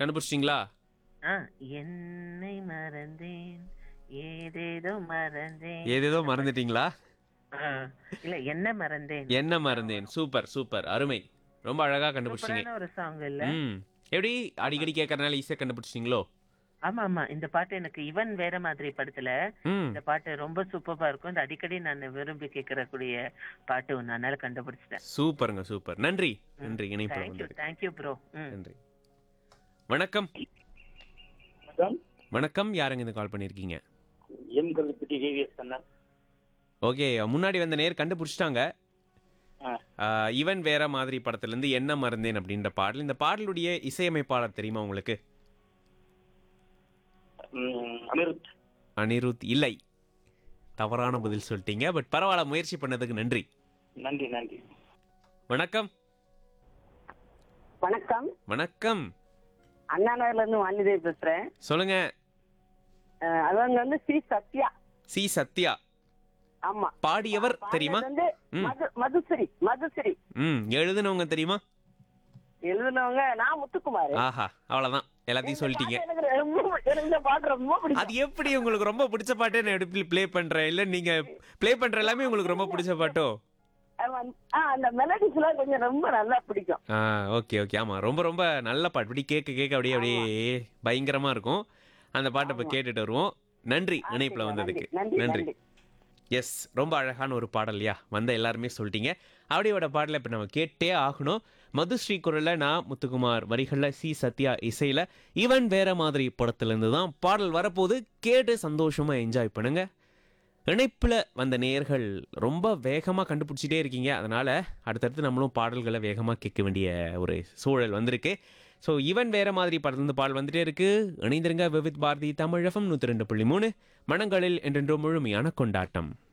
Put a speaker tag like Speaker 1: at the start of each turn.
Speaker 1: கண்டுபிடிச்சிங்களா
Speaker 2: ஆ என்னை மறந்தேன் ஏதேதோ மறந்தேன்
Speaker 1: ஏதேதோ மறந்துட்டீங்களா
Speaker 2: ஆ, இல்ல என்ன மறந்தேன்
Speaker 1: என்ன மறந்தேன் சூப்பர் சூப்பர் அருமை ரொம்ப அழகா கண்டுபிடிச்சிங்க
Speaker 2: சூப்பரான ஒரு சாங் இல்ல
Speaker 1: ம் எப்படி அடிக்கடி கேட்கறதுனால ஈஸியா கண்டுபிடிச்சிங்களோ
Speaker 2: ஆமா ஆமா இந்த பாட்டு எனக்கு இவன் வேற மாதிரி படத்துல
Speaker 1: ம்
Speaker 2: இந்த பாட்டு ரொம்ப சூப்பரா இருக்கும் இந்த அடிக்கடி நான் விரும்பி கேட்கறக்கூடிய பாட்டு ஒண்ணு அதனால கண்டுபிடிச்சிட்டேன்
Speaker 1: சூப்பருங்க சூப்பர் நன்றி நன்றி இணைப்புல
Speaker 2: தேங்க்யூ
Speaker 1: வந்ததுக்கு
Speaker 2: தேங்க்யூ ப்ரோ ம்
Speaker 1: நன்றி வணக்கம்
Speaker 3: வணக்கம்
Speaker 1: வணக்கம் யாருங்க இந்த கால் பண்ணிருக்கீங்க
Speaker 3: M Kallupatti KVS Kannan
Speaker 1: okay முன்னாடி வந்த நேர் கண்டுபிடிச்சிட்டாங்க
Speaker 3: ஆ.
Speaker 1: ஆஹ், இவன் வேற மாதிரி படத்துல இருந்து என்ன மறந்தேன் அப்படின்ற பாடல் இந்த பாடலுடைய இசையமைப்பாளர் தெரியுமா உங்களுக்கு
Speaker 3: ம், அனிருத்
Speaker 1: அனிருத் இல்லை தவறான பதில் சொல்லிட்டீங்க பட் பரவாயில்ல முயற்சி பண்ணதுக்கு நன்றி
Speaker 3: நன்றி நன்றி
Speaker 1: வணக்கம்
Speaker 4: வணக்கம்
Speaker 1: வணக்கம்
Speaker 4: அண்ணா நகர்ல இருந்து வாணிதேவி பேசுறேன்
Speaker 1: சொல்லுங்க
Speaker 4: அஹ் அவங்க வந்து சி சத்யா
Speaker 1: சி சத்யா
Speaker 4: ஆமா
Speaker 1: பாடியவர் தெரியுமா
Speaker 4: பாடினது வந்து
Speaker 1: ம்.
Speaker 4: மது மதுஸ்ரீ மதுஸ்ரீ
Speaker 1: ம் எழுதுனவங்க தெரியுமா
Speaker 4: எழுதுனவங்க நான் முத்துக்குமார்
Speaker 1: ஆஹா அவ்வளவுதான் எல்லாத்தையும் சொல்லிட்டீங்க
Speaker 4: எனக்கு ரொம்ப எனக்கு இந்த பாட்டு ரொம்ப பிடிக்கும்
Speaker 1: அது எப்படி உங்களுக்கு ரொம்ப பிடிச்ச பாட்டே நான் எப்படி ப்ளே பண்றேன் இல்ல நீங்க ப்ளே பண்ற எல்லாமே உங்களுக்கு ரொம்ப பிடிச்ச பாட்டோ
Speaker 4: அவன் வந்து- ஆ, அந்த மெலடிஸ் எல்லாம் கொஞ்சம் ரொம்ப நல்லா பிடிக்கும்
Speaker 1: ஆ ஓகே ஓகே ஆமா ரொம்ப ரொம்ப நல்ல பாட்டு இப்படி கேட்க கேட்க அப்படியே அப்படியே பயங்கரமா இருக்கும் அந்த பாட்டை இப்ப கேட்டுட்டு வருவோம் நன்றி இணைப்புல வந்ததுக்கு
Speaker 4: நன்றி
Speaker 1: நன்றி
Speaker 4: நன்றி
Speaker 1: எஸ் ரொம்ப அழகான ஒரு பாடல்யா வந்த எல்லாருமே சொல்லிட்டீங்க அப்படியோட பாடலை இப்போ நம்ம கேட்டே ஆகணும் மதுஸ்ரீ குரலில் நான் முத்துக்குமார் வரிகளில் சி சத்யா இசையில் இவன் வேற மாதிரி படத்துலேருந்து தான் பாடல் வரப்போது கேட்டு சந்தோஷமாக என்ஜாய் பண்ணுங்க இணைப்பில் வந்த நேயர்கள் ரொம்ப வேகமாக கண்டுபிடிச்சிட்டே இருக்கீங்க அதனால் அடுத்தடுத்து நம்மளும் பாடல்களை வேகமாக கேட்க வேண்டிய ஒரு சூழல் வந்திருக்கு ஸோ இவன் வேற மாதிரி படத்துலேருந்து பாடல் வந்துட்டே இருக்கு இணைந்திருங்க விவித் பாரதி தமிழகம் நூற்றி ரெண்டு புள்ளி மூணு மனங்களில் என்றென்றும் முழுமையான கொண்டாட்டம்